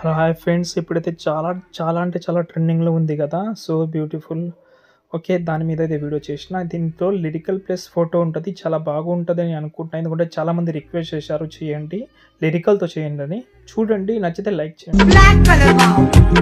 hello hi friends ఇప్పుడైతే చాలా చాలా అంటే చాలా ట్రెండింగ్లో ఉంది కదా సో బ్యూటిఫుల్ ఓకే దాని మీద అయితే వీడియో చేసిన దీంట్లో లిరికల్ ప్లస్ ఫోటో ఉంటుంది చాలా బాగుంటుంది అని అనుకుంటున్నాను ఎందుకంటే చాలామంది రిక్వెస్ట్ చేశారు చేయండి లిరికల్తో చేయండి అని చూడండి నచ్చితే లైక్ చేయండి black color wow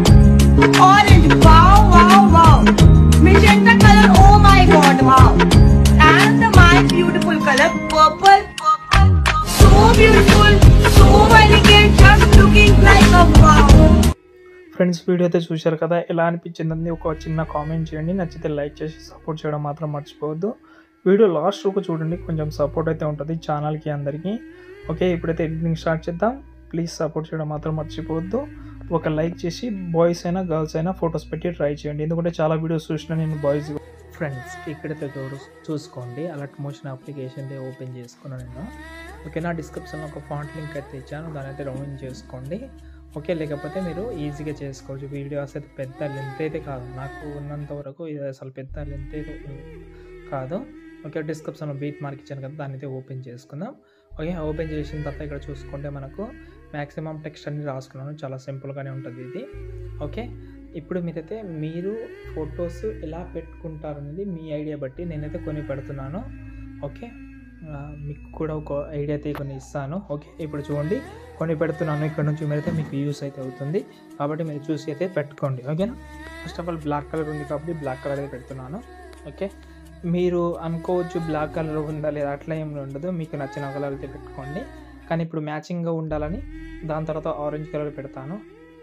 orange wow wow wow magenta color oh my god wow and my beautiful color purple purple so beautiful so elegant just looking like a wow friends video అయితే చూశారు కదా ఎలా అనిపించిందని ఒక చిన్న comment చేయండి నచ్చితే like చేసి support చేయడం మాత్రం మర్చిపోవద్దు వీడియో లాస్ట్ వరకు చూడండి కొంచెం సపోర్ట్ అయితే ఉంటుంది ఛానల్కి అందరికీ ఓకే ఇప్పుడైతే ఎడిటింగ్ స్టార్ట్ చేద్దాం ప్లీజ్ సపోర్ట్ చేయడం మాత్రం మర్చిపోవద్దు ఒక లైక్ చేసి బాయ్స్ అయినా గర్ల్స్ అయినా ఫొటోస్ పెట్టి ట్రై చేయండి ఎందుకంటే చాలా వీడియోస్ చూసిన నేను బాయ్స్ ఫ్రెండ్స్ ఇక్కడైతే చూడు చూసుకోండి అలర్ట్ మోషన్ అప్లికేషన్ అయితే ఓపెన్ చేసుకున్నాను నేను ఓకే నా డిస్క్రిప్షన్లో ఒక ఫాంట్ లింక్ అయితే ఇచ్చాను దాని అయితే డౌన్లోడ్ చేసుకోండి ఓకే లేకపోతే మీరు ఈజీగా చేసుకోవచ్చు వీడియోస్ అయితే పెద్ద లెంత్ అయితే కాదు నాకు ఉన్నంత వరకు ఇది అసలు పెద్ద లెంత్ అయితే కాదు ఓకే డిస్క్రిప్షన్లో బీట్ మార్క్ ఇచ్చాను కదా దాన్ని అయితే ఓపెన్ చేసుకుందాం ఓకే ఓపెన్ చేసిన తర్వాత ఇక్కడ చూసుకుంటే మనకు మ్యాక్సిమం టెక్స్ట్ అన్ని రాసుకున్నాను చాలా సింపుల్గానే ఉంటుంది ఇది ఓకే ఇప్పుడు మీరైతే మీరు ఫొటోస్ ఎలా పెట్టుకుంటారు అనేది మీ ఐడియా బట్టి నేనైతే కొన్ని పెడుతున్నాను ఓకే ఆ, మీకు కూడా ఒక ఐడియా అయితే కొన్ని ఇస్తాను ఓకే ఇప్పుడు చూడండి కొన్ని పెడుతున్నాను ఇక్కడ నుంచి మీరైతే మీకు యూస్ అయితే అవుతుంది కాబట్టి మీరు చూసి అయితే పెట్టుకోండి ఓకేనా first of all black colour ఉంది కాబట్టి బ్లాక్ కలర్ అయితే పెడుతున్నాను ఓకే మీరు అనుకోవచ్చు బ్లాక్ కలర్ ఉందా లేదా అట్లా ఏమి ఉండదు మీకు నచ్చిన కలర్ అయితే పెట్టుకోండి కానీ ఇప్పుడు మ్యాచింగ్గా ఉండాలని దాని తర్వాత ఆరెంజ్ కలర్ పెడతాను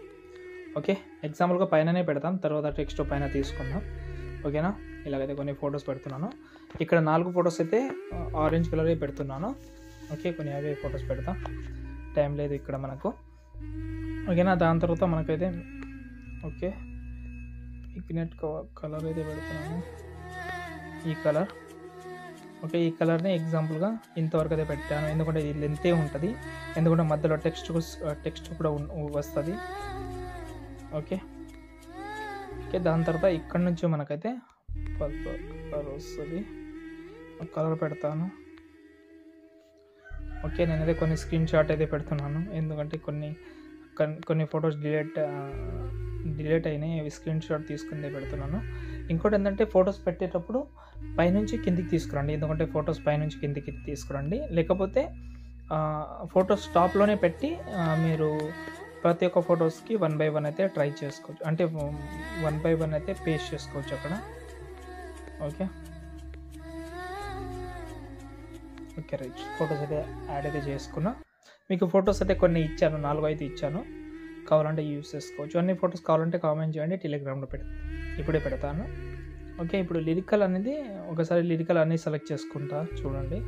ఓకే ఎగ్జాంపుల్గా పైననే పెడతాం తర్వాత టెక్స్ట్ పైన తీసుకుందాం ఓకేనా ఇలాగైతే కొన్ని ఫొటోస్ పెడుతున్నాను ఇక్కడ నాలుగు ఫొటోస్ అయితే ఆరెంజ్ కలర్ పెడుతున్నాను ఓకే కొన్ని అవే ఫొటోస్ పెడతాం టైం లేదు ఇక్కడ మనకు ఓకేనా దాని తర్వాత మనకైతే ఓకే ఇగ్నెట్ కలర్ అయితే పెడుతున్నాను ఈ కలర్ ఓకే ఈ కలర్ని ఎగ్జాంపుల్గా ఇంతవరకు అయితే పెట్టాను ఎందుకంటే ఇది లెంతే ఉంటుంది ఎందుకంటే మధ్యలో టెక్స్ట్ టెక్స్ట్ కూడా ఉన్- వస్తుంది ఓకే ఓకే దాని తర్వాత ఇక్కడ నుంచి మనకైతే పర్పుల్ కలర్ వస్తుంది కలర్ పెడతాను ఓకే నేనైతే కొన్ని స్క్రీన్ షాట్ అయితే పెడుతున్నాను ఎందుకంటే కొన్ని కొన్- కొన్ని ఫొటోస్ డిలీట్ డిలీట్ అయినాయి అవి స్క్రీన్ షాట్ తీసుకుని పెడుతున్నాను ఇంకోటి ఏంటంటే ఫొటోస్ పెట్టేటప్పుడు పైనుంచి కిందికి తీసుకురండి ఎందుకంటే ఫొటోస్ పైనుంచి కిందికి తీసుకురండి లేకపోతే ఫొటోస్ టాప్లోనే పెట్టి ఆ, మీరు ప్రతి ఒక్క ఫొటోస్కి వన్ బై వన్ అయితే ట్రై చేసుకోవచ్చు అంటే వన్ బై వన్ అయితే పేస్ట్ చేసుకోవచ్చు అక్కడ ఓకే ఓకే రైట్ ఫొటోస్ అయితే యాడ్ అయితే చేసుకున్నా మీకు ఫొటోస్ అయితే కొన్ని ఇచ్చాను నాలుగు అయితే ఇచ్చాను కావాలంటే యూస్ చేసుకోవచ్చు అన్ని ఫొటోస్ కావాలంటే కామెంట్ చేయండి టెలిగ్రామ్లో పెడ ఇప్పుడే పెడతాను ఓకే ఇప్పుడు లిరికల్ అనేది ఒకసారి లిరికల్ అన్నీ సెలెక్ట్ చేసుకుంటా చూడండి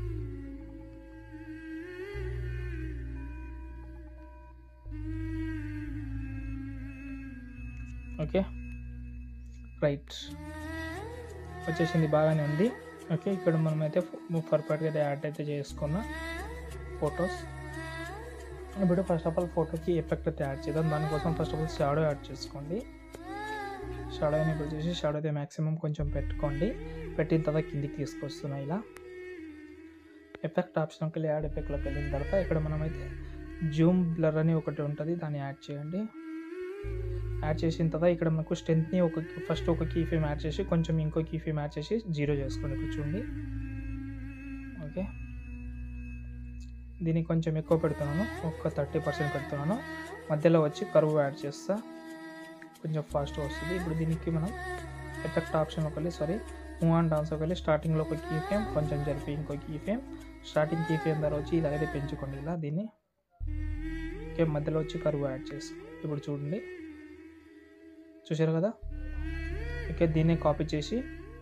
ఓకే రైట్ వచ్చేసింది బాగానే ఉంది ఓకే ఇక్కడ మనమైతే పర్ఫెక్ట్గా అయితే యాడ్ అయితే చేసుకున్న ఫొటోస్ ఇప్పుడు ఫస్ట్ ఆఫ్ ఆల్ ఫోటోకి ఎఫెక్ట్ అయితే యాడ్ చేద్దాం దానికోసం first of all shadow add చేసుకోండి షాడో అని ఇప్పుడు చేసి షాడో అయితే మ్యాక్సిమం కొంచెం పెట్టుకోండి పెట్టిన తర్వాత కిందికి తీసుకొస్తున్నా ఇలా ఎఫెక్ట్ ఆప్షన్కి వెళ్ళి యాడ్ ఎఫెక్ట్లోకి వెళ్ళిన తర్వాత ఇక్కడ మనమైతే జూమ్ బ్లర్ అని ఒకటి ఉంటుంది దాన్ని యాడ్ చేయండి యాడ్ చేసిన తర్వాత ఇక్కడ మనకు స్ట్రెంత్ని ఒక ఫస్ట్ ఒక కీ ఫేమ్ యాడ్ చేసి కొంచెం ఇంకో కీ ఫేమ్ యాడ్ చేసి జీరో చేసుకోండి ఇప్పుడు చూడండి ఓకే దీనికి కొంచెం ఎక్కువ పెడుతున్నాను ఒక థర్టీ పర్సెంట్ పెడుతున్నాను మధ్యలో వచ్చి కరువు యాడ్ చేస్తా కొంచెం ఫాస్ట్ వస్తుంది ఇప్పుడు దీనికి మనం ఎఫెక్ట్ ఆప్షన్లోకి వెళ్ళి సారీ మూవ్ అండ్ డాన్స్లోకి వెళ్ళి స్టార్టింగ్లో ఒక కీ ఫేమ్ కొంచెం జరిపి ఇంకో key frame starting key frame ద్వారా వచ్చి ఇలాగైతే పెంచుకోండి ఇలా దీన్ని ఓకే మధ్యలో వచ్చి కరువు యాడ్ చేసుకో ఇప్పుడు చూడండి చూశారు కదా ఓకే దీన్ని కాపీ చేసి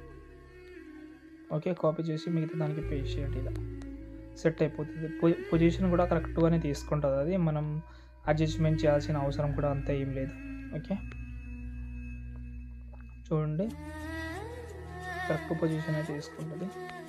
ఓకే కాపీ చేసి మిగతా దానికి పేస్ట్ చేయండి ఇలా సెట్ అయిపోతుంది పొ- పొజిషన్ కూడా కరెక్ట్గానే తీసుకుంటుంది అది మనం అడ్జస్ట్మెంట్ చేయాల్సిన అవసరం కూడా అంత ఏం లేదు ఓకే చూడండి కరెక్ట్ పొజిషన్ అయితే తీసుకుంటుంది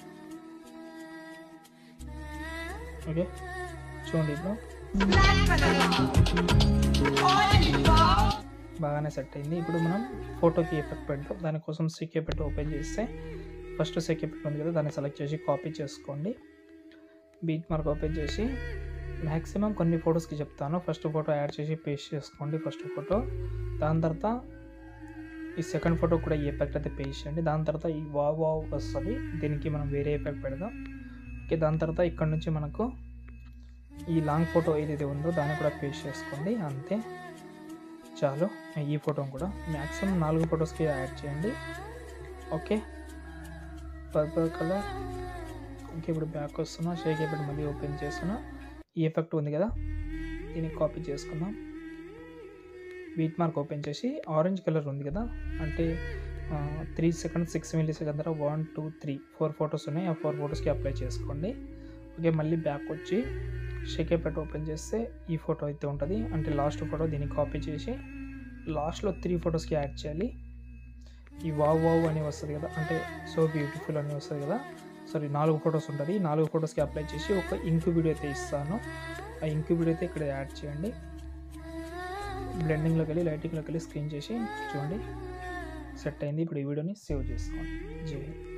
ఓకే చూడండి ఇప్పుడు black color wow orange wow బాగానే సెట్ అయింది ఇప్పుడు మనం ఫోటోకి ఎఫెక్ట్ పెడతాం దానికోసం సిక్ ఎఫెక్ట్ ఓపెన్ చేస్తే ఫస్ట్ సిక్ ఎఫెక్ట్ ఉంది కదా దాన్ని సెలెక్ట్ చేసి కాపీ చేసుకోండి బీట్ మార్క్ ఓపెన్ చేసి మ్యాక్సిమం కొన్ని ఫొటోస్కి చెప్తాను ఫస్ట్ ఫోటో యాడ్ చేసి పేస్ట్ చేసుకోండి ఫస్ట్ ఫోటో దాని తర్వాత ఈ సెకండ్ ఫోటో కూడా ఈ ఎఫెక్ట్ అయితే పేస్ట్ చేయండి దాని తర్వాత ఈ వావ్ వావ్ వస్తుంది దీనికి మనం వేరే ఎఫెక్ట్ పెడదాం ఓకే దాని తర్వాత ఇక్కడ నుంచి మనకు ఈ లాంగ్ ఫోటో ఏదైతే ఉందో దాన్ని కూడా పేస్ట్ చేసుకోండి అంతే చాలు ఈ ఫోటోని కూడా మ్యాక్సిమం నాలుగు ఫొటోస్కి యాడ్ చేయండి ఓకే పర్పుల్ కలర్ ఓకే ఇప్పుడు బ్యాక్ వస్తున్నా షేక్ ఇప్పుడు మళ్ళీ ఓపెన్ చేస్తున్నా ఈ ఎఫెక్ట్ ఉంది కదా దీన్ని కాపీ చేసుకుందాం బీట్ మార్క్ ఓపెన్ చేసి ఆరెంజ్ కలర్ ఉంది కదా అంటే three second six millisecond దగ్గర one two three four photos ఉన్నాయి ఆ ఫోర్ ఫొటోస్కి అప్లై చేసుకోండి ఓకే మళ్ళీ బ్యాక్ వచ్చి షేకే పెట్ ఓపెన్ చేస్తే ఈ ఫోటో అయితే ఉంటుంది అంటే లాస్ట్ ఫోటో దీన్ని కాపీ చేసి లాస్ట్లో త్రీ ఫొటోస్కి యాడ్ చేయాలి ఈ వావ్ వావ్ అని వస్తుంది కదా అంటే సో బ్యూటిఫుల్ అని వస్తుంది కదా సారీ నాలుగు ఫొటోస్ ఉంటుంది ఈ నాలుగు ఫొటోస్కి అప్లై చేసి ఒక ఇంక్ వీడియో అయితే ఇస్తాను ఆ ఇంక్ వీడియో అయితే ఇక్కడ యాడ్ చేయండి బ్లెండింగ్లోకి వెళ్ళి లైటింగ్లోకి వెళ్ళి స్క్రీన్ చేసి చూడండి సెట్ అయింది ఇప్పుడు ఈ వీడియోని సేవ్ చేసుకోండి జై హింద్